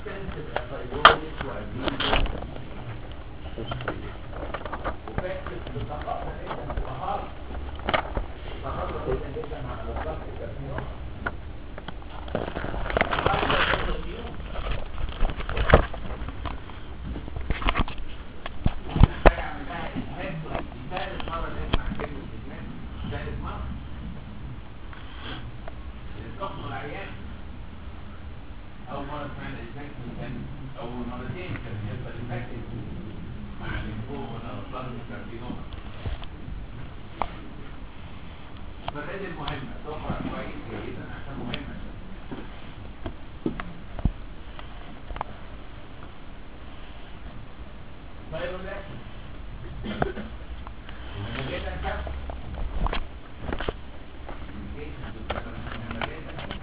extensive fibrosis وأدينة وفكرة بثقافة جدا في مهارة مهارة جدا جدا على الضغط الكافيون أول مرة سمعنا الإنفكشن كان أول مرتين كان بيحصل إنفكشن مع الليمفوما أو الضغط الكارسينوما فالرد المهمة تقرأ كويس جدا عشان مهمة فايرولاكشن مهمة جدا كم مهمة جدا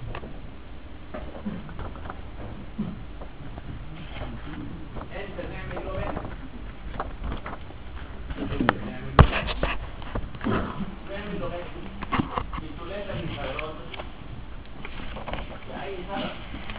انت نعمل له بس انت نعمل له بس نعمل له بس في ثلاثة الفيروس لأي سبب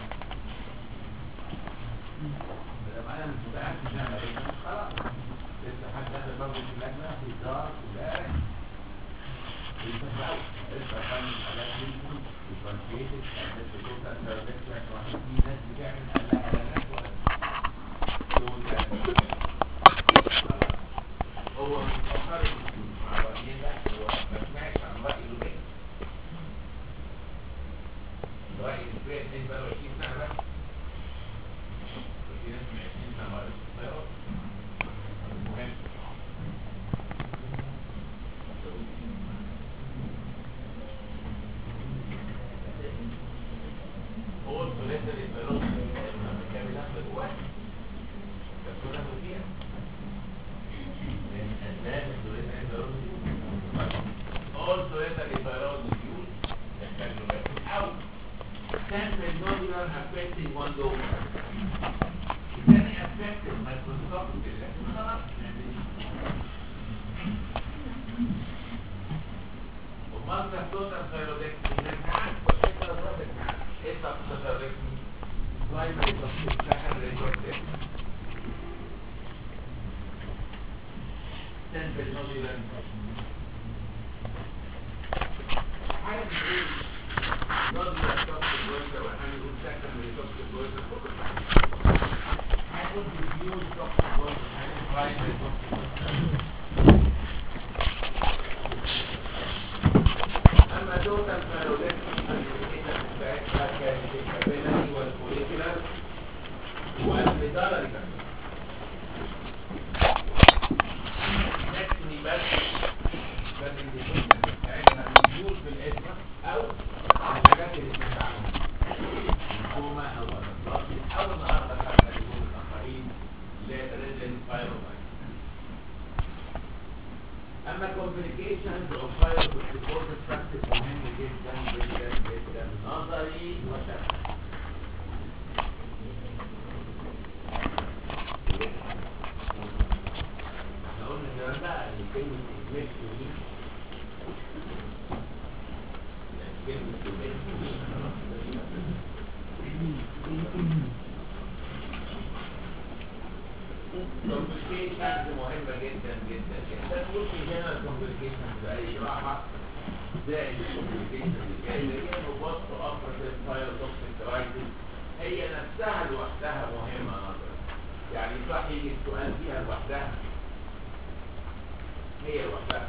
لما انا مش متأكد مش هعمل ايه خلاص لسه حد داخل برضه في اللجنة في الدار وبارك بيتفاوت لسه فاهم الحاجات دي differentiated الناس بتوصل سيرفكس واحد في ناس بتعمل قال على ناس ولا هو مفكر مع الرأيين ده هو ما سمعش عن رأي لوبين رأي الفريق بالنسبة له 20 سنة بس وفي ناس من 20 سنة مرة الطيارات المهم هو الثلاثة اللي بيروح كان بيدخل جواه كان كلها فيها من أسباب الثلاثة اللي بيروح all ثلاثة اللي بيروح الديول يحتاجوا لكن أو sample nodular affecting one donor الثاني affected microscopic لكن خلاص ومرة توتال ثيرودكتي نجحت وشكرا راسك ايه تتصرفني برايمري تصريف سكندري تصريف سنتر نوديولار حاجة بتقول نوديولار تصريف جويزة واحنا نقول سكندري تصريف جويزة هنقول ديفيوز تصريف جويزة هنقول برايمري تصريف أما توتال فالولكتي بتاعتها كانت الكابيلاري والفوليكولار والميدالري نكتني بس بس الديفيوجن بتاعتها بتدور في الاسم أو الحاجات اللي سمعت عنها الكوما أو الأطلاس أو النهارده خدنا اليوم الآخرين اللي هي ريزن فايرولايت اما complications of fibrosis practice مهم جدا جدا جدا نظري وشرعي احنا قلنا الكلام بقى ان كلمة إجماش يمين يعني كلمة إجماش يمين complications مهمة جدا جدا جدا ممكن هنا complications بأي راحة زائد complications اللي هي نبص operative thyrotoxic crisis هي نفسها لوحدها مهمة نظرا يعني صح يجي السؤال فيها لوحدها هي لوحدها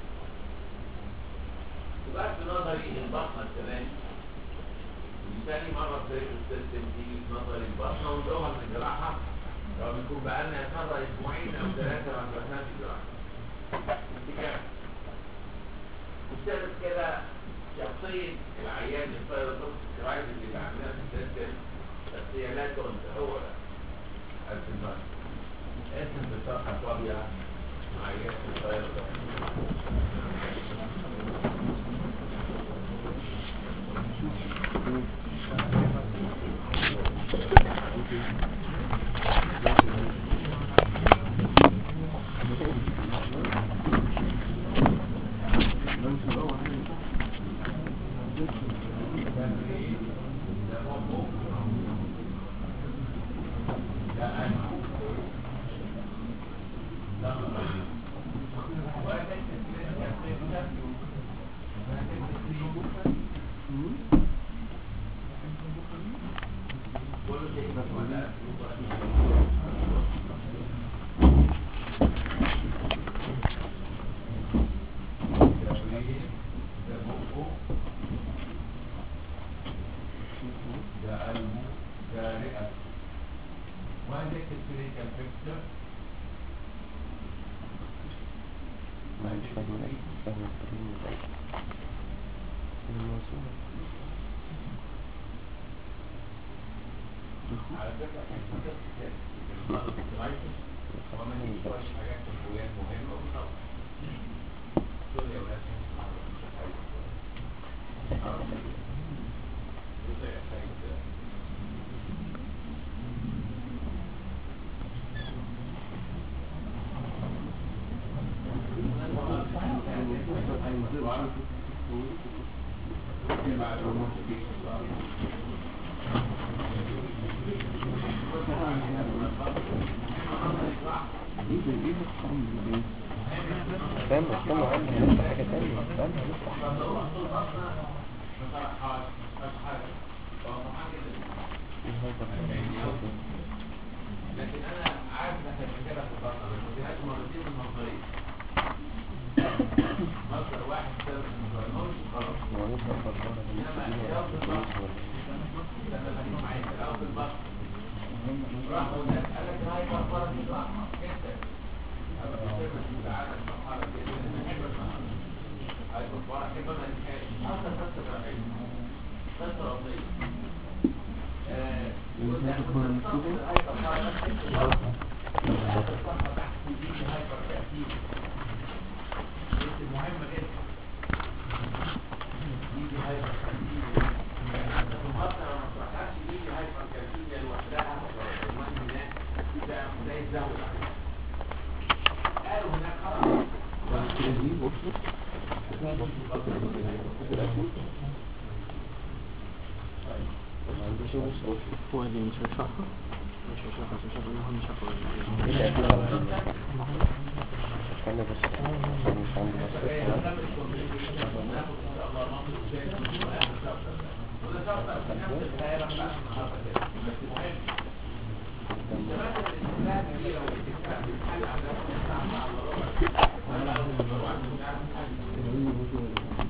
وبعد نظري البطنة السنة دي تاني مرة في السيستم تيجي في نظري البطنة وندوها من الجراحة لو بيكون بقالنا مرة اسبوعين او ثلاثة ما فتناش الجراحة انتكام بسبب كده شخصية العيان الفيروتوكسيك كرايز اللي بعملها في السيستم شخصية لا تنسى هو ده السنان اسم بطاقة فاضية عيان الفيروتوكسيك كله شيء ولا ده بقه ده قلبه ده رئة وعندك الكلينيكال بيكتشر مش فاهم ايه فاهم الطريق الموضوع على فكرة كان في قصة كده المرض السلايتس وما دي شوية حاجات تقويات مهمة وطبعا سوري يا ولاد مش عايز أعرف إزاي أحتاج ده استنى استنى عندي لسه حاجة تانية استنى لسه لكن انا عارف انك هتفكرها في البطنه بس ما فيهاش مرتين من مصدرين مصدر واحد سبب المصدر خلاص هو نبدأ فرقانة من انما السكينة اختيار في ولا البطن لما خليهم معايا الاول في البطن راحوا هناك قال لك هاي كفاره دي رحمه جدا انا بسيبك تعالى المرحله دي انا بحب المرحله هاي كفاره كده ما نجحش اصلا بس رأيي بس رضيت آه وده هاي كفاره مهمة جدا دي هايبر كالسيميا المقطع لو ما تروحهاش دي هايبر كالسيميا لوحدها العنوان هناك ده ده يتزود عليها قالوا هناك خلاص ما عنديش وصف هو اللي مش هيشرحها مش هيشرحها مش هيشرحها انهم مش ايه اللي اكيد على استنى بس عشان مش عندي بس جاي نكمل الكومبليكيشن ناخد ان شاء الله ناخد ازاي نقول اخر شابتر ده وده شابتر في نفس الدائره بتاعت النهارده كده بس مهم الشباب الاستثناء كبيره والاستثناء بتحل على نفس الساعه مع الربع ولا اول ما مش عارف حاجه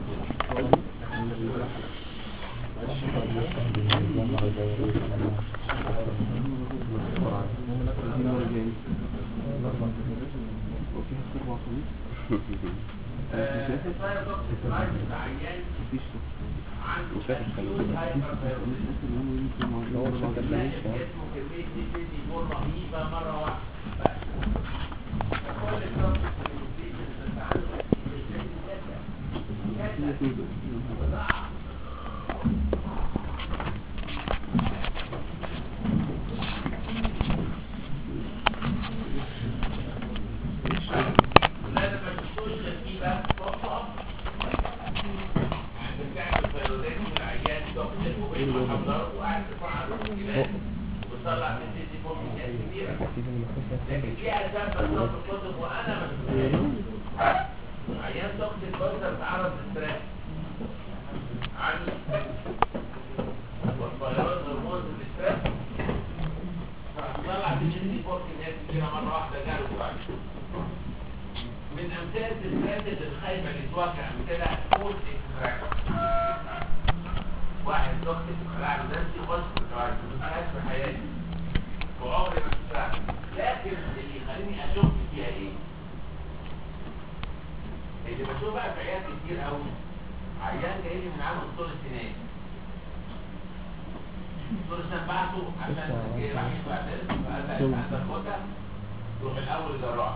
مش فاكر كان هو مش فاكر كان ايه يعني. اسمه كمية دي دي بول رهيبة مرة واحدة بس فكل البروسس اللي بتزيد اللي بتتعامل بتزيد كذا كذا لازم ما تشوفوش تركيبة تقطع عند بتعمل فيروزات من العيان تقتل وبين محاضرات وقاعد ترفع على التسجيلات وتطلع من دي دي فوق كبيرة اكيد المخصص لكن في اسباب بتطلع في الكتب وانا ما شفتهاش عيان ضغط البشر تعرض للستريس عن والفيروس هرمون الاستريس فطلع دي دي فوق كميات كبيرة مرة واحدة جاله بعد من امثله الفاسد الخايبه اللي توقع امثله فود اكستراكت واحد توكسيك لاعب نفسي خش في الجرايد ما شفتهاش في حياتي وعمري ما شفتها لكن اللي يخليني اشك فيها ايه؟ اللي بشوف بقى في عيال كتير قوي عيان جاي لي من عام اسطول السنان اسطول السنان بعته عشان جاي راح يدفع درس فقال لك عندك خدها روح الاول جراح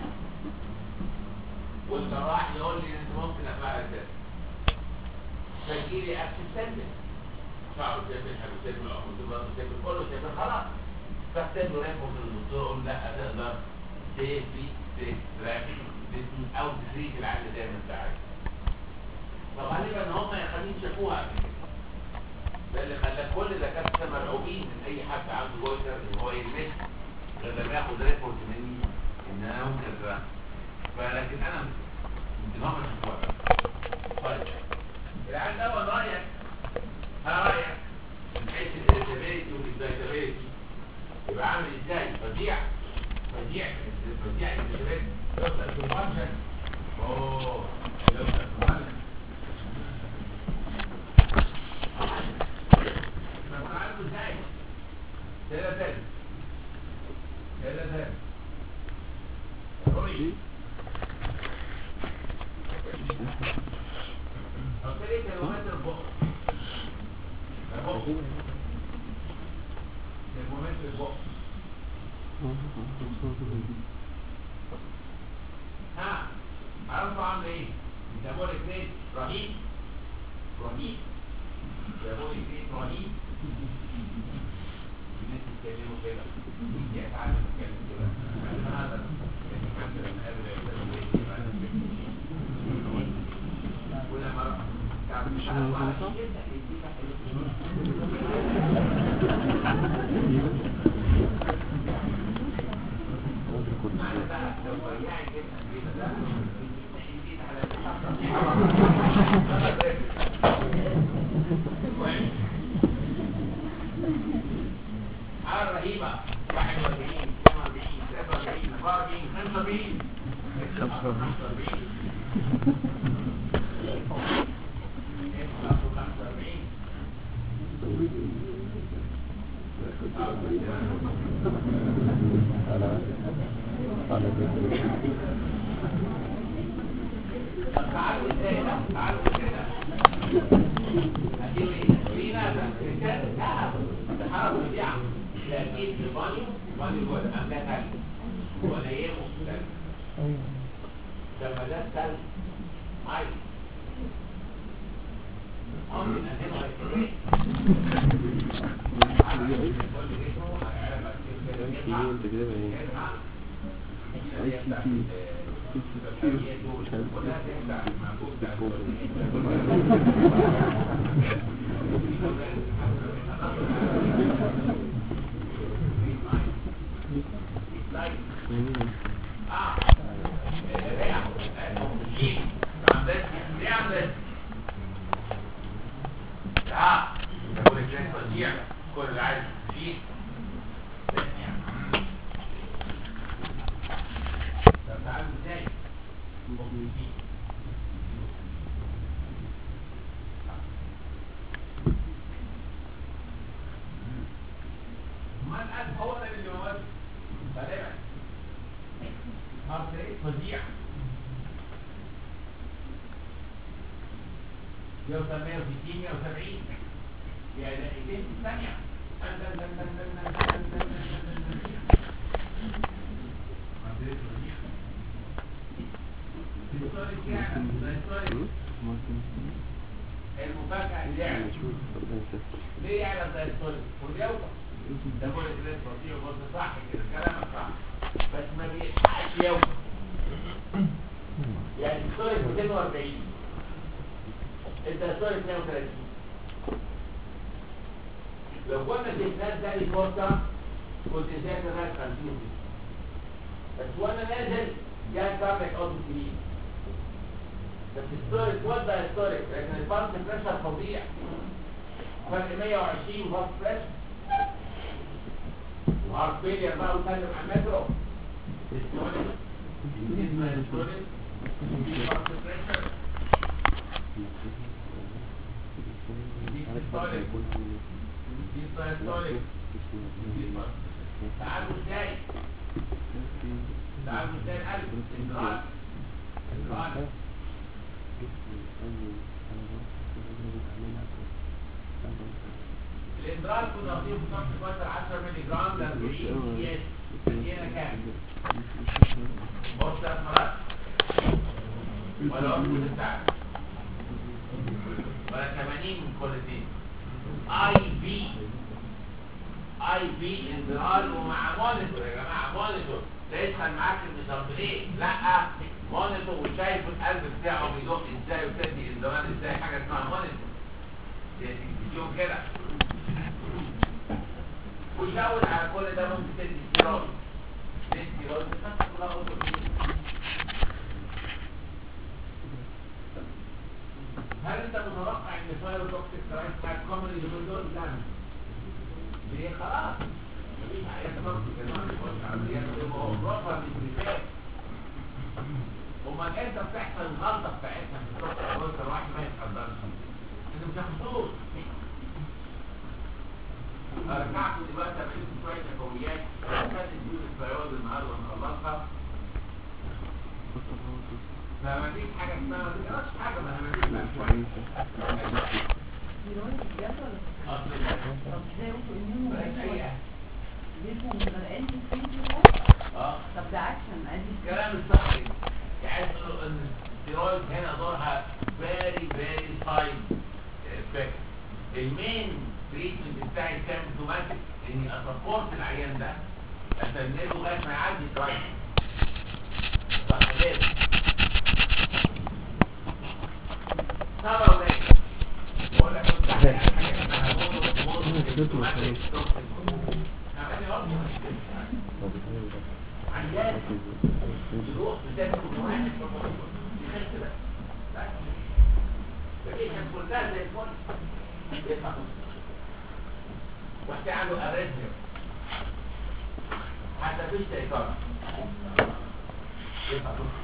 والجراح يقول لي انت ممكن افعل ده فيجي لي اسيستنت شعره شايف حاجه شايف العمود برضه شايف كله شايف خلاص فاكتب له ريبورت للدكتور اقول لا تقدر تهدي تراكم او تزيد العقل زي ما انت عايز فغالبا ان هم يا خليل شافوها قبل كده ده اللي خلى كل دكاتره مرعوبين ان اي حد عنده جويتر ان هو يلمس غير لما ياخد ريبورت مني ان انا ممكن اتراكم فلكن انا يمكن هم شافوها طيب العيال الاول رايك ها رايك من حيث الاكسسبيلتي والاكسايتابيلتي يبقى عامل ازاي فظيع فظيع فظيع الاكسسبيلتي يوصل في الفانكشن اوه يوصل في الفانكشن طب عارفه ازاي ثلاثة ثلاثة روي قلت لك ترمومتر البق البق ترمومتر البق ها عارفوا عامل ايه بيسموه الاثنين رهيب رهيب بيسموه الاثنين رهيب الناس يتكلموا كده يتعلم يتكلم كده هذا يعني مثلا قبل ولما رأى كعب مش عارف على الرهيبة 41 42 43 44 45 على على تعالوا ازاي ده تعالوا كده هتجيب ايه في ناس كده لا تحرك البيعة تأكيد البانيو البانيو هو الأملاك ولا يهمه لما ده سل عايز أمر الأنهم هيكتبين انت كده بقى ايه اي سي تي كل اللي عايز فيه طب تعالوا ازاي ما الآن هو ده اللي مواد غالبا هارت ريت فظيع يوصل 160 170 يعني دقيقتين في الثانية دن دن دن دن دن دن دن دن دن دن دن. هارت ريت فظيع الستوري فعلا الستوري المفاجأة اللي يعلى ليه يعلى زي الستوري واليوم ده بقول لك لازم تصير بص صح كده كلامك صح بس ما بيلحقش يوم يعني الستوري 240 انت الستوري 32 لو كنا جبناه تاني فرصة كنت ساكن ناس 50 بس وانا نازل جاء كارنك اوتو كبير بس الستوري توضع الستوري لكن البارت بريشر فظيع فرق 120 بارت بريشر وهارت فيلير بقى وسلم على المترو الستوري اسمها الستوري دي بارت بريشر دي ستوري دي ستوري دي بارت تعالوا ازاي تعالوا ازاي القلب انقاذ انقاذ الإدراك ونصيب نقص فترة 10 ملي جرام ل 40 كيس هنا كام؟ بص ثلاث مرات ولا أرجو الساعة ولا 80 من كل اثنين اي بي اي بي انذار ومع مونيتور يا جماعه مونيتور لا يدخل معاك المسافرين لا مونيتور وشايف القلب بتاعه بيدق ازاي وتدي انذارات ازاي حاجه اسمها مونيتور زي التلفزيون كده ويزود على كل ده ممكن تدي ستيرويد تدي ستيرويد بس كلها اوتو هل انت متوقع ان فايروتوكسيك ترايس بتاع الكومري اللي دول لا ليه خلاص مفيش عيان ضغط كمان يخش عمليات يبقى هو بروبر للبريفير امال انت بتحصل الغلطه بتاعتنا في الضغط الكويس الواحد ما يتقدرش انت مش هتخصوص رجعت دلوقتي عملت شويه نفويات كانت الجيوب الثيرويد النهارده نخلصها فما فيش حاجه اسمها ما تقراش حاجه ما انا بقى شويه دلوقتي بجد ولا اصل طب ازاي يوصل انهم بلاش اي حاجه جسمه غرقان في الفيزيو اه طب ده اكشن ادي الكلام الصح يعني تقول ان الستيرويد هنا دورها فيري فيري فاين افكت المين تريتمنت بتاعي سيمبتوماتيك اني اسبورت العيان ده استنى لغايه ما يعدي الدرايف صح لازم ترى ولاد بقول لك كنت حاجه اسمها مونو مونو سيمبتوماتيك عمال يقول عيان يروح بتاكل واحد يخس بس بس فدي كان كلها زي الفل يدفع نص واحد عنده اريزميا حتى فيش تأثير يدفع نص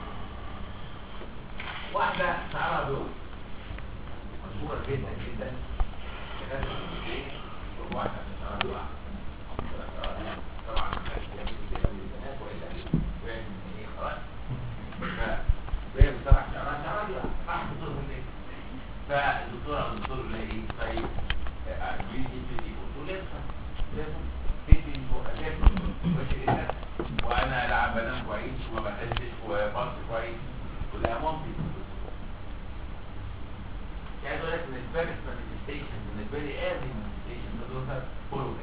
واحدة شعرها بيوم مشهورة جدا جدا كانت واحدة شعرها بيوم طبعا مش بيعملوا كده للبنات وإلا فاهم إن إيه خلاص فهي بصراحة شعرها شعرها بيوم راح الدكتور في البيت فالدكتورة أو الدكتور اللي إيه طيب بيجي بيجي قلت له لسه لسه تدي لازم ماشي كده وأنا لا بنام كويس وما بحسش وبص كويس كلها ممكن يعني أقول لك إن الفيرست مانيفستيشن من الفيري ايرلي مانيفستيشن ده دول فولو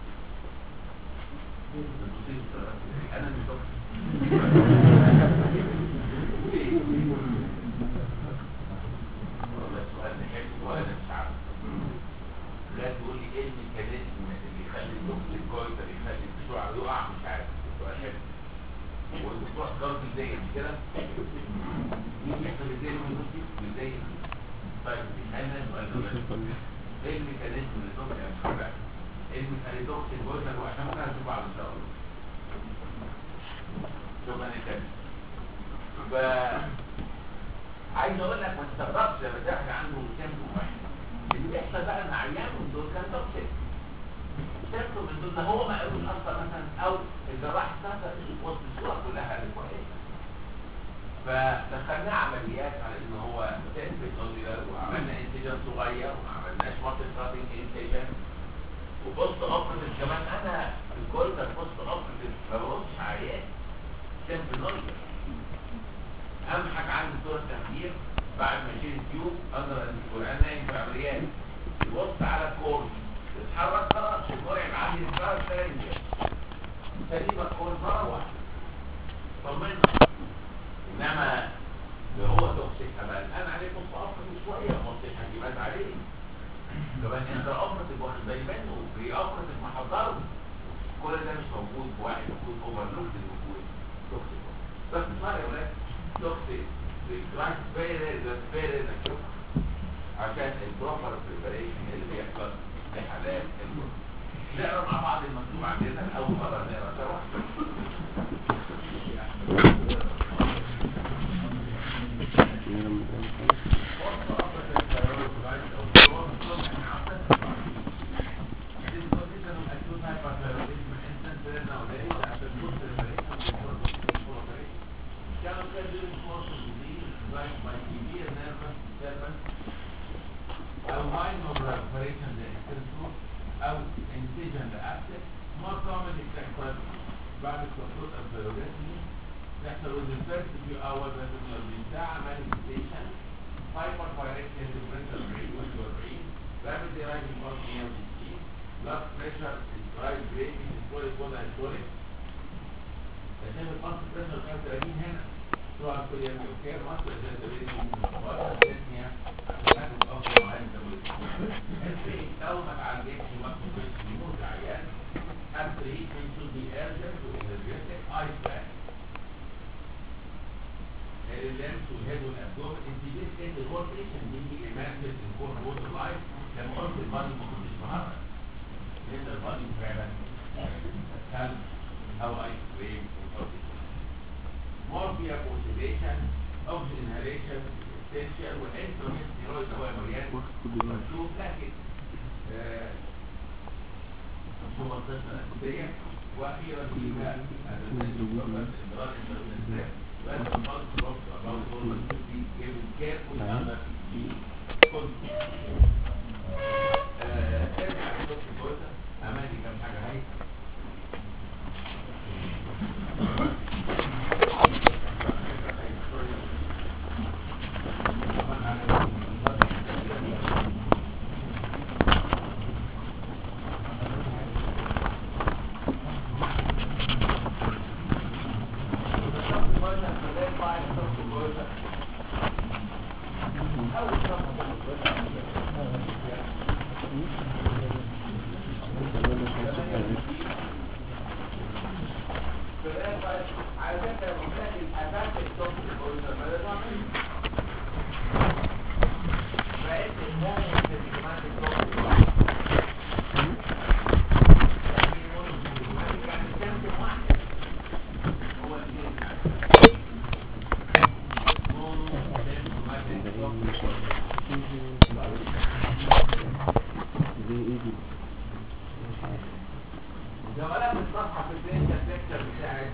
انا مش دكتور والله سؤال حلو وانا مش عارف لا تقول لي ايه الميكانيزم اللي يخلي الدكتور الجويتر يخلي البسرعه يقع مش عارف سؤال حلو والدكتور ضرب ازاي مش كده مين يحصل ازاي من ازاي طيب انا سؤال ده ايه الميكانيزم اللي الدكتور يعني مش عارف الميكانيزم الجويتر وعشان ممكن اشوف بعض ان شاء الله شكرا لك ف عايز اقول لك ما تستغربش لما تحكي عنه سيمتوم واحد اللي بيحصل بقى ان عيان من دول كان توكسيك سيمتوم من دول ده هو ما قالوش اصلا مثلا او الجراح استنى وسط الصوره كلها اللي كويسه فدخلناه عمليات على ان هو سيمتوم نوديلر وعملنا انتجن صغير وما عملناش ماركت راتنج انتجن وبص اوبريتيف كمان انا في الكولتر بص اوبريتيف ما بقولش عيان سيمتوم نوديلر اهم حاجه عندي صوره تخدير بعد ما اشيل التيوب اقدر القران نايم في عمليات يبص على الكورد يتحرك خلاص الكورد يبقى عندي انفراج ثاني سليمه الكورد مره واحده طمنا انما لو هو توكسيك هبقى الان عليه نص افرط شويه نص حجمات عليه كمان انت افرط واخد بالي منه في افرط محضره كل ده مش موجود في واحد يكون اوفرلوكد الوجود توكسيك بس اسمع يا ولاد توكسيك بيتراك فيري فيري نشوفها عشان البروبر بريبريشن اللي بيحصل في حالات المرض نقرا مع بعض المكتوب عندنا اول مره نقرا سوا كانوا كانوا course of disease like by severe nervous disturbance أو minor perforation للإنسان أو incision لأبسط more commonly بتحصل بعد السقوط الفيروسي تحصل within first few hours of the ساعة manifestation hyperpyresia differential rate وشوال rate rapidly rising blood EMGT blood pressure is rise greatly systolic والdiastolic عشان البلس بريشر 35 هنا طبعا كل يوم يوكير مصر عشان تبين وقت الثانية عشان الأفضل معين تبين انت لو ما تعالجتش ما تبقيش يموت عيان التريتمنت should be urgent to energetic ice bath اللمس والهيد والابدومن انت ليه كده الهول بيشن دي ايمانجل ان كور ووتر لايف لما قلت المرض ما كنتش مهرب لان البادي فعلا كلب او ايس كريم مورفيا موتيفيشن اوكسجين انهاليشن essential والانترومين ستيرويد هو مليان واخد كل ده مكتوب لكن آه، هو القصه الاساسيه واخيرا في بقى الاضرار الانترنت بس الفرق ربط about all what should be given careful under the conditions. آه، ارجع لدكتور جوزة اماني كام حاجه هاي دي ايه دي زملاء في الصفحة في البيت الفكتر بتاعت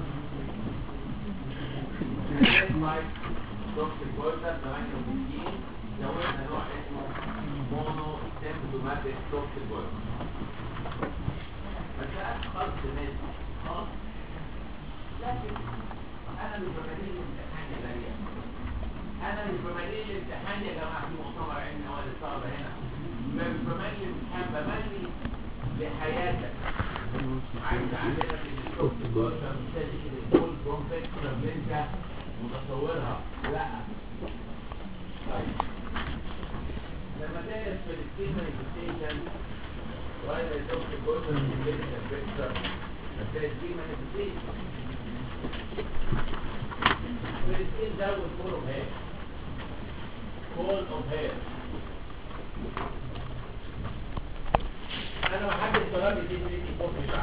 دكتور جولدر 68 زودنا نوع اسمه مونو سيمبتوماتيك دكتور جولدر مسألة خلط الناس خلاص لكن انا مش بمليل الامتحان يا دنيا انا مش بمليل الامتحان يا جماعة في مؤتمر علمي اول الطلبة هنا مش بملي الامتحان بملي لحياتك عايز عندنا في الشوك جوشة مستدي الكل بروفيكتور اللي انت متصورها لا طيب لما تدرس في الستيم مانيفستيشن ولا الشوك جوشة مستدي الفيكتور هتلاقي ستيم مانيفستيشن في الستيم زود فول اوف هير فول اوف هير انا محدد طلبي دي دي دي فوق بتاع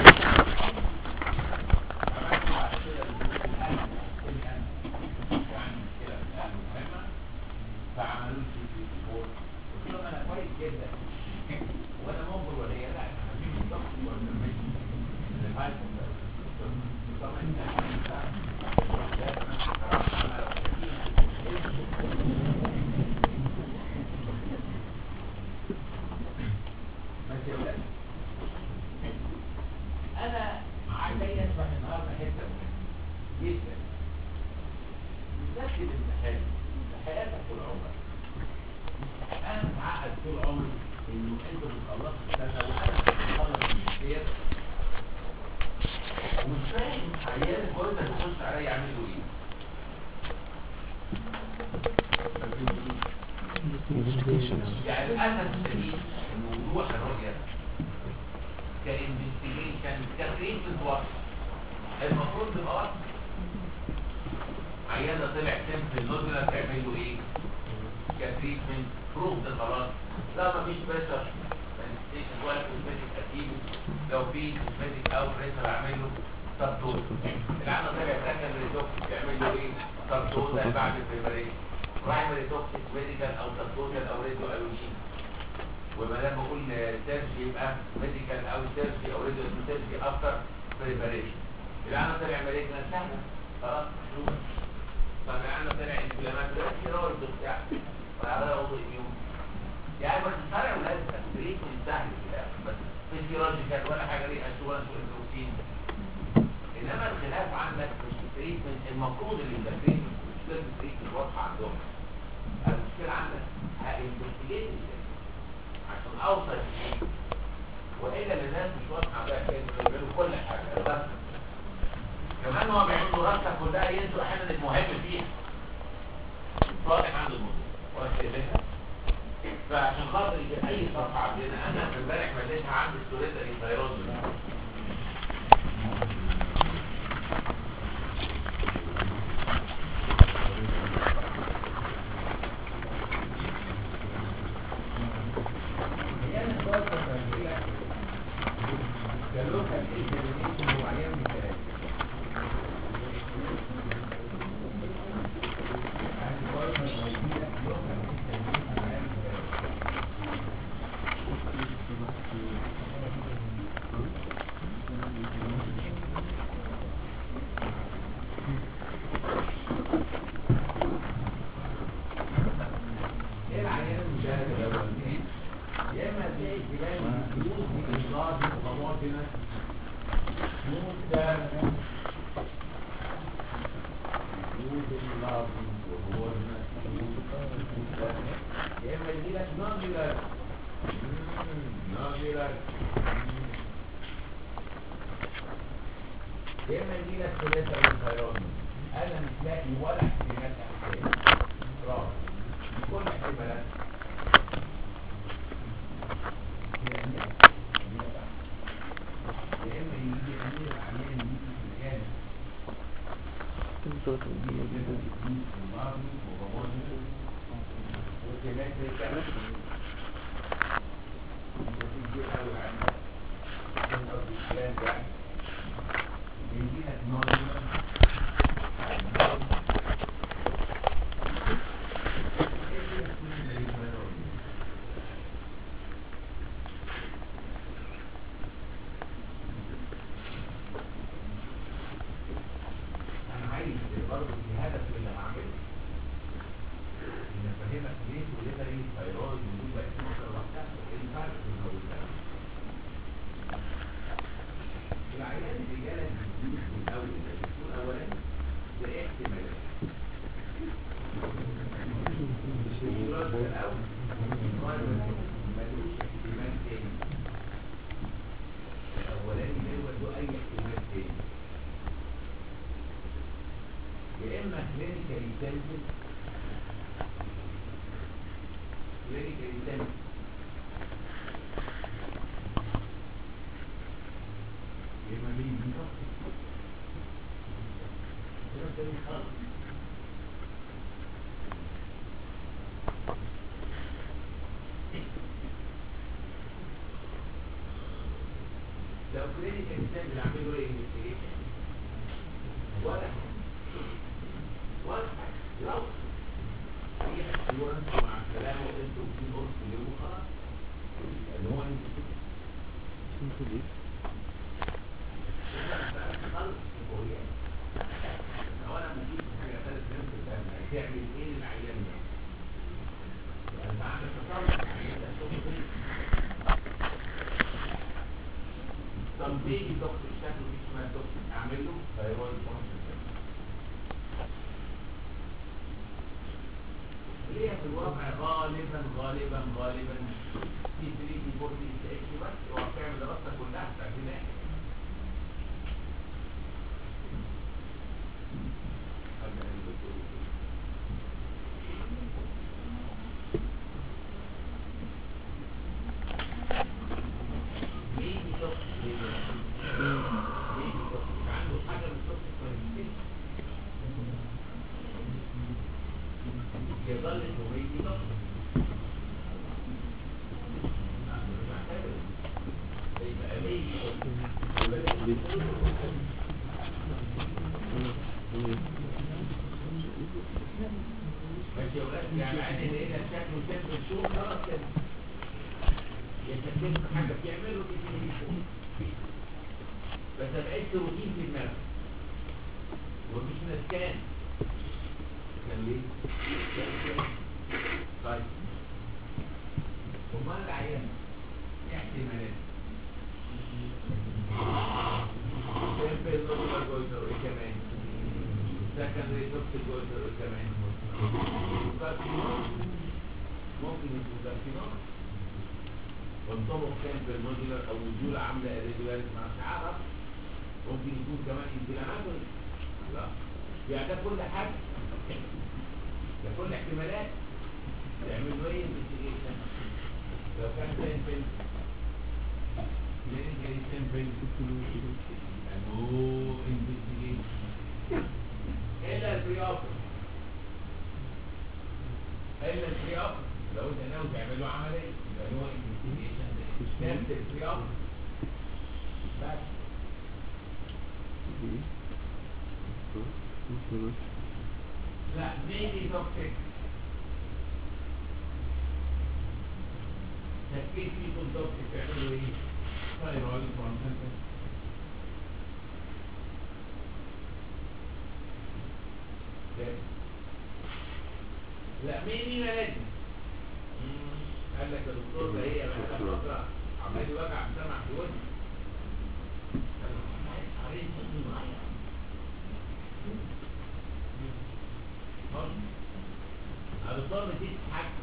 عملت بعد كده القلب القلب يعني كده القلب مهمه فعملوا لي دي دي فوق قلت لهم انا كويس جدا وانا مغفر ولا هي لا انا مفيش ضغط ولا مفيش الهايبر طبعا انت ماشي يا ولاد انا عايز اشرح النهارده حته مهمه جدا بتسجل امتحان حياتك طول عمرك انا متعقد طول عمري انه انت بتخلص السنه وانا بخلص الماجستير ومش فاهم عيال الجوزة تخش عليا يعملوا ايه يعني للاسف الشديد ان وضوح الرؤيه كانفستيجيشن كتريتمنت وقت المفروض تبقى وقت عيانه طلع سيمبل نودولا تعمل له ايه؟ كتريتمنت بروف ده خلاص لا مفيش بريشر مانيفستيشن ولا كوزمتيك اسيبه لو في كوزمتيك او بريشر اعمل له سبتوز العيانه طلع سكندري توكسيك تعمل له ايه؟ سبتوز بعد البريبريشن برايمري توكسيك ميديكال او سبتوزال او راديو ايونين وما دام بقول سيرجي يبقى ميديكال او سيرجي او راديو سيرجي افتر بريباريشن العيانه طلع مالجنا سهله خلاص مشروع طب العيانه طلع انفلامات ده روح بتاع ولا عضو اميون يعني بس الفرق ولازم تفريق من سهل في الاخر بس فيزيولوجيكال ولا حاجه ليه اشورنس والبروتين انما الخلاف عندك مش التريتمنت المفروض اللي يبقى تريتمنت مش لازم تريتمنت واضحه عندهم المشكله عندك هانفستيجيت عشان اوصل لشيء والا للناس مش واضحه عندها كده بيعملوا كل حاجه الرسم كمان هو بيعملوا رسمه كلها ينسوا احيانا المهم فيها واضح عنده الموضوع واضح كده فعشان خاطر يبقى اي صفحه عندنا انا امبارح مليتها عندي ستوريتري ثايرويد يبقى لوكال اكزامينيشن هو عيان من ثلاثة يعني كويس ما يجيلك لوكال اكزامينيشن عيان من ثلاثة ايه العيان المشاهد الاول يا اما تلاقي جبال فلوس من النار وطماطمة موسى فلوس النار وطماطمة يا اما يجي لك نابلر نابلر يا اما يجي لك ثلاثة من الخيران انا مش لاقي ولا احتمال احسان رابع كل احتمالات يا اما يجي امير العيان يجي في مكان كم صوت انا عايز برضه في هدف اللي هعمله ان افهمك ليه وليفري ثايرويد ودول بقت مصر لوحدها ايه الفرق بين دول العيان اللي جالك بالجيوش من الاول ده بيكون اولاني ده احتمالات الدراسة الاول ملوش احتمال تاني الاولاني ده له اي احتمال تاني يا اما كلينيكال سنسز كلينيكال سنسز يا اما مين دي خالص لو كلينيكال سنسز اعملوا ايه انفستيجيشن ولا ولا لو اي اسيورنس مع السلامه وانتوا في قرص اليوم وخلاص لان هو انت خلص الفوريات لو انا مديك حاجه ثالث نفس الفهم هتعمل ايه للعيان ده؟ يعني انت عندك تصرف يعني انت هتشوف فين طب بيجي دكتور شكله مش اسمها دكتور اعمل له ثايرويد فانكشن هي في الواقع غالبا غالبا غالبا في 3 دي 4 دي اتش بس هو بتعمل دراستك كلها في اعتناء مين يشوف مين يشوف عنده حاجه من الشخص كويس يظل الهوية ضغط يبقى ليه ماشي يا ولاد يعني عادي لقينا شكله شكل الشوق خلاص كده يتكلم حاجه بيعمله بس ما بقتش روتين في دماغك ومفيش نسكان كان ليه؟ طيب امال العيان ايه احتمالات سيمبل نوبل جويتر وايه كمان سكندري توكسيك جويتر وايه كمان كارسينوم ممكن يكون كارسينوم وانطبق سيمبل نودولار او وجول عامله اريجولاريتي ما اعرفش ممكن يكون كمان انفلاماتوري لا يعني ده كل حاجه ده كل احتمالات تعملوا ايه انفستيجيشن لو كان سيمبل كلينيكالي سيمبل نو انفستيجيشن الا البري اوبر الا البري اوبر لو انت ناوي تعملوا عمليه يبقى هو انفستيجيشن نفس البري اوبر بس لا maybe toxic تفكير فيكم توكسيك تعملوا ايه؟ ثايرويد كونسنتريشن لا مين مين مالك قال لك يا دكتور ده هي بقى فتره عمال يوجع سمع في ودني قال له والله قريت صوتي معايا هتضطر تضحك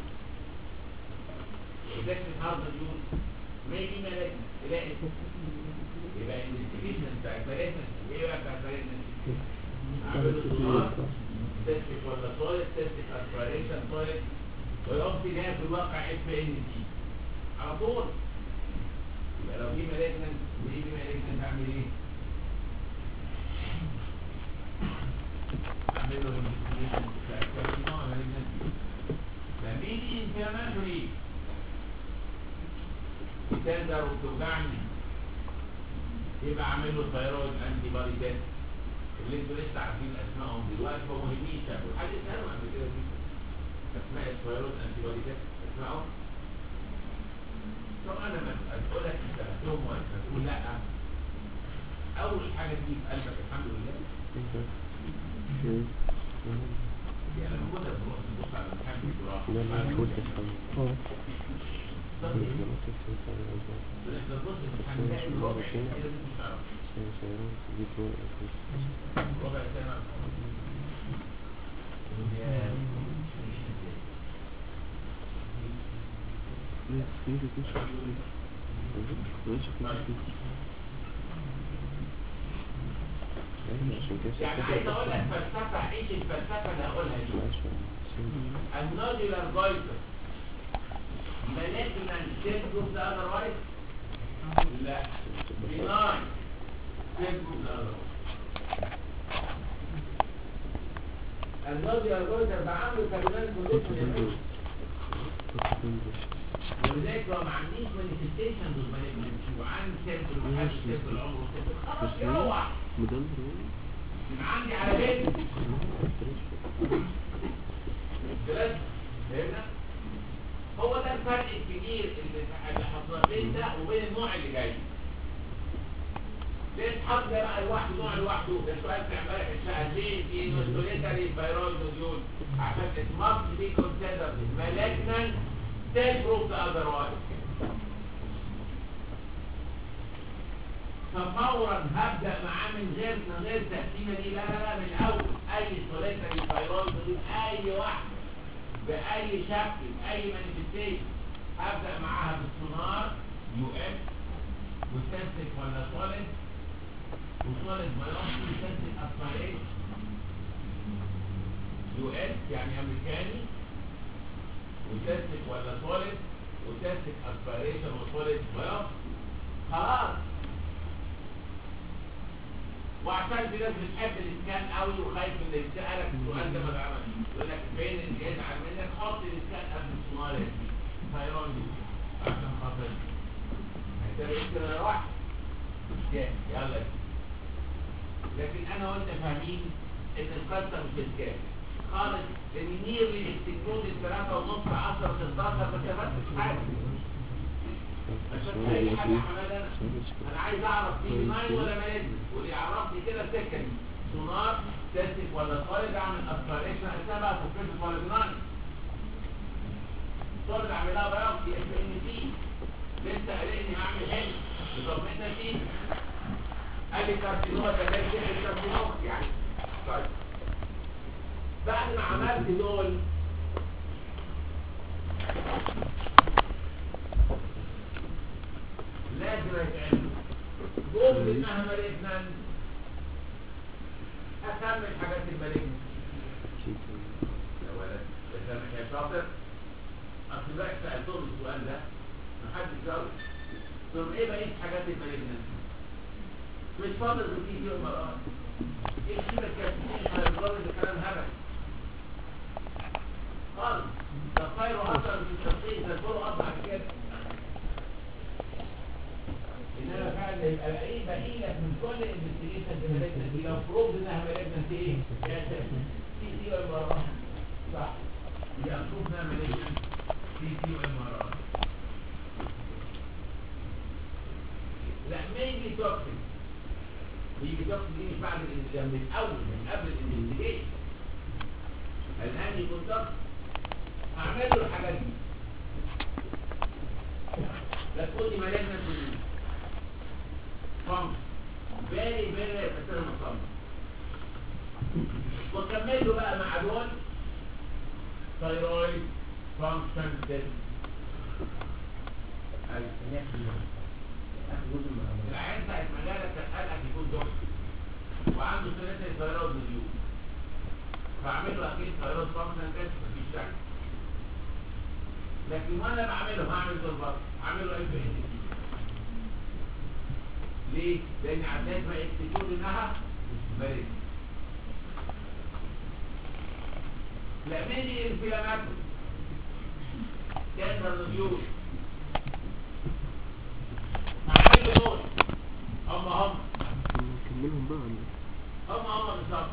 وذاك النهارده يقول مالي مالك تلاقي يبقى الانفستيجيشن بتاعت مالتنا ايه بقى بتاعت مالتنا؟ اعملوا سونار تستك ولا سوليد تستك اسبريشن سوليد ويقوم تلاقي في الواقع اف ان دي على طول يبقى لو في مالتنا ودي في مالتنا تعمل ايه؟ اعمل له انفستيجيشن بتاعت كارسينوما مالتنا لما يجي انفلاماتوري تندر وتوجعني يبقى اعمل له ثايرويد انتي بادي تيست اللي انتوا لسه عارفين اسمائهم دلوقتي هو مهمين شافوا حد سالوا قبل كده دي اسماء الثايرويد انتي بادي تيست اسمائهم طبعا انا لما اقول لك انت هتهم ولا تقول لا اول حاجه تيجي في قلبك الحمد لله يعني لما كنت بتروح تبص على الامتحان في الجراحه لما تبص الامتحان تلاقي الربع كده مش تعرف ربع سنه يعني عايز اقول لك فلسفه عيش الفلسفه اللي هقولها دي النودولار فايتر مالتنا سيل جروب ده اذروايز لا بناين سيل جروب ده اذروايز النودولار فايتر بعمله كابيلان كونديشن ولذلك لو ما عنديش مانيفستيشن وعندي سيمبل وحاجه سيمبل عمره سيمبل خلاص يروح يبقى عندي على بيت ثلاث فهمنا هو ده الفرق الكبير اللي اللي حصل بين ده وبين النوع اللي جاي ليه تحط ده بقى لوحده نوع لوحده ده سؤال بتاع امبارح اتسال ليه في نوستوليتري فايرويد نوديول عشان اسمها دي كونسيدر مالجنان سيل جروب اذروايز ففورا هبدا معاه من غير من غير تقسيمه دي لا لا لا من الاول اي سوليتري فايرويد نوديول اي واحد باي شكل باي مانيفستيشن هبدا معاها بالسونار يو اف وتنسك ولا سوليد وسوليد بايوبسي تنسك اسبيريشن يو اس يعني امريكاني وتنسك ولا سوليد وتنسك اسبيريشن وسوليد بايوبسي خلاص وعشان في ناس بتحب الاسكان قوي وخايف من اللي يسالك السؤال ده ما اتعملش يقول لك فين اللي يزعل منك حط الاسكان قبل السونار يا سيدي ثايرويد عشان خاطر هيبقى يمكن انا واحد يلا لكن انا وانت فاهمين ان القصه مش بالكامل خالص لان نيرلي الاستكنود الثلاثة ونص 10 16 ما استفدتش حاجه عشان اي حاجه حماد انا انا عايز اعرف دي بناين ولا مالجن واللي يعرفني كده سكن سونار تستك ولا صالد اعمل اسبريشن اسمها بقى سكريت ولا بناين صالد اعملها بايوبسي اف ان تي لسه قالني هعمل هنا بطمئنة فيه قال لي كارسينوما ده كان كده كارسينوما يعني طيب بعد ما عملت دول لازم يتعملوا دول انها مالجنان اسمي الحاجات المالجنان يا ولد اسمي يا شاطر اصل بقى سالتهم السؤال ده محدش جاوب طب ايه بقيه حاجات المالجنان مش فاضل غير دي يوم مرات ايه كده الكابتن احنا بنقول ده كلام هبل خالص ده خير اثر في التفصيل ده كله اضحك كده انما فعلا يبقى باقي باقي لك من كل انفستيجيشن في مالجنسي لو بروف انها مالجنسي ايه؟ يا سيدي سي سي ام ار صح يبقى بروف انها مالجنسي سي سي ام ار لا مينلي توكسيك يجي توكسيك دي مش بعد ال- من الاول من قبل الانفستيجيشن الان يكون توكسيك اعمل له الحاجات دي لا تقول لي مالجنس فانكشن فيري فيري كتير مصمم وكمل له بقى مع دول ثايرويد فانكشن تيست العين بتاعت مجالك كان قلقك يكون دكتور وعنده ثلاثة ثايرويد ديوز فاعمل له اكيد ثايرويد فانكشن تيست مفيش شك لكن وانا بعمله هعمل ده برضه هعمل له اف ان ليه؟ لان عدات ما يكتشفون انها مريض لا مين الانفلاماتو كانسر نزيول هعمل له دول هم هم نكملهم بقى ولا هم هم بالظبط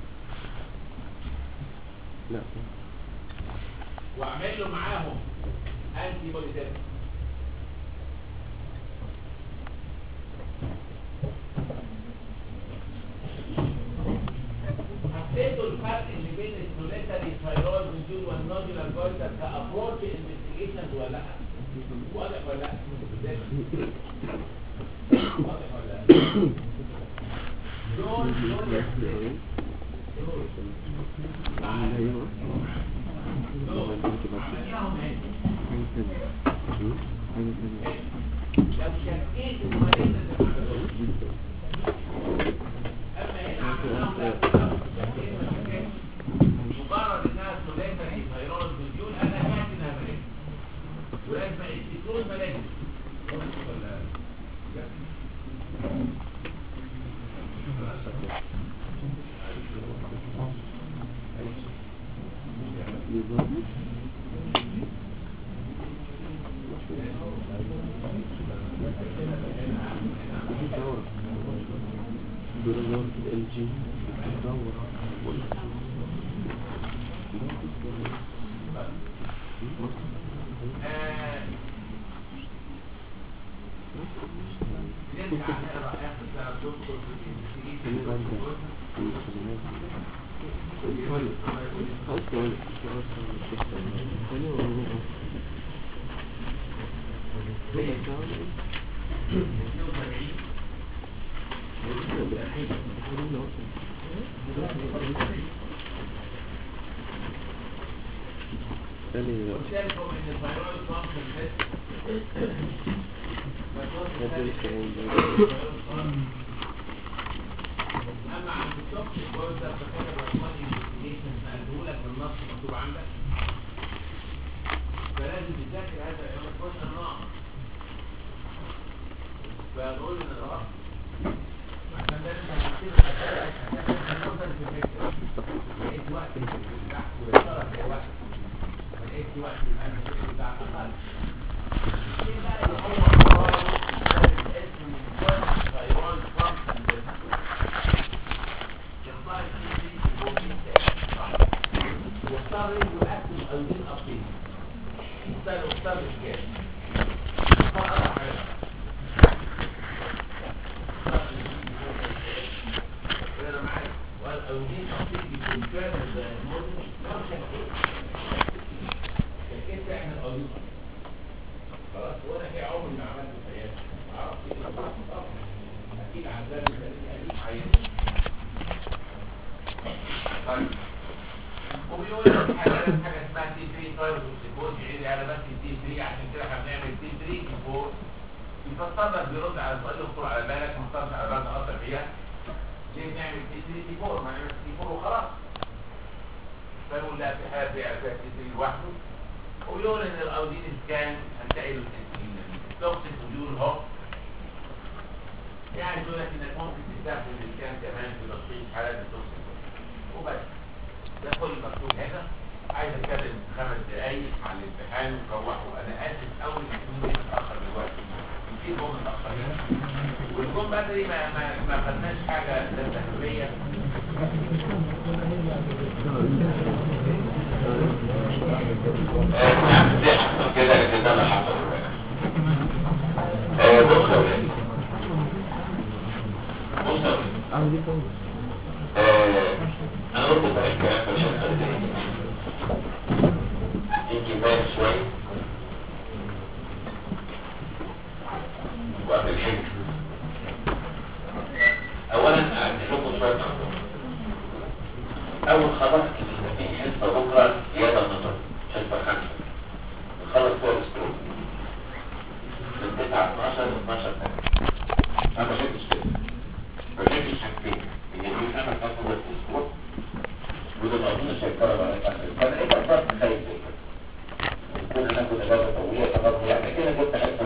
لا واعمل له معاهم انتي بودي تيست حسيتوا الفرق اللي بين السوليتري ثايرويد نوديول والنوديولار جويتر كابروتش انفستيجيشنز ولا لا؟ واضح ولا لا؟ واضح ولا لا؟ دول دول يا سيدي. دول ايوه دول عملناهم هنا حاجه ثانيه حاجه ثانيه لو شكيت المريض اللي عملوه اما هنا عملناهم لا شكيت ما شكيتش مجرد انها سوليتري فيروس فيديول انا هات انها مريض ولازم تكون مريض ولا يبقى درجات ال جي بتدور آه، نرجع نقرا اخر سنه دكتور في الانفستيجيشن ثاني قلت لكم ان الفيروس فانكشن تيست اما عند التوكسيك بويز ده فاكر الرقم انفستيجيشن سالته لك بالنص مكتوب عندك فلازم تذاكر هذا يوم 12 نوع فنقول ان الرقم عشان ده انت هتكتب هتاخد في فكره لقيت وقت تحت ويا ترى في وقت لقيت وقت يبقى انت بتاع اقل ايه بقى اللي هو قرار اسم من فايرال فانكشن واختار يؤكد ايودين ابديت اختار اختار الكام اختار اربع حاجات انا معاك والايودين ابديت يكون كامل زي الموديل ما شكيت شكيت احنا الايودين خلاص وانا في عمري ما عملت في حياتي ما اعرفش ايه طبعا اكيد عندنا مثال عين طيب وبيقول لك حاجه حاجه اسمها تي 3 تايب اوكسيكوز يعيد على بس تي 3 عشان كده احنا بنعمل تي 3 تي 4 يفسر لك بيرد على السؤال يخطر على بالك ما تخطرش على بالك اثر فيها ليه بنعمل تي 3 تي 4 ما نعمل تي 4 وخلاص فيقول لا في حاجه فيها تي 3 لوحده ويقول ان الاودين سكان هتلاقي له توكسيك ويقول هو يعني يقول لك انك ممكن تستخدم السكان كمان في تشخيص حالات التوكسيك وبس ده كل مكتوب هنا عايز اتكلم خمس دقايق على الامتحان وروحوا انا اسف قوي ان متاخر دلوقتي في جم متأخرين والجم بدري ما ما ما خدناش حاجة تسهيلية نعم زي حصل كده لكن ده اللي حصل آه، بص يا ولاد بص يا ولاد اعمل ايه طيب آه، انا قلت بقى الكلام مش هتقدر يجي بان شوية وقبل حاجة اولا اعملكم شوية معلومات اول خبر ان في حصة بكرة زيادة النظر حصة خمسة نخلص فيها الاسبوع من 9 12 ل 12 سنة انا ما شفتش كده ما شفتش حاجتين ان في خمس فصل في الاسبوع وده ما اظنش هيتكرر على الاخر فانا ايه قدرت خايف زي كده كنا ناخد اجازه طويله فبرضه يعني كده كنت حته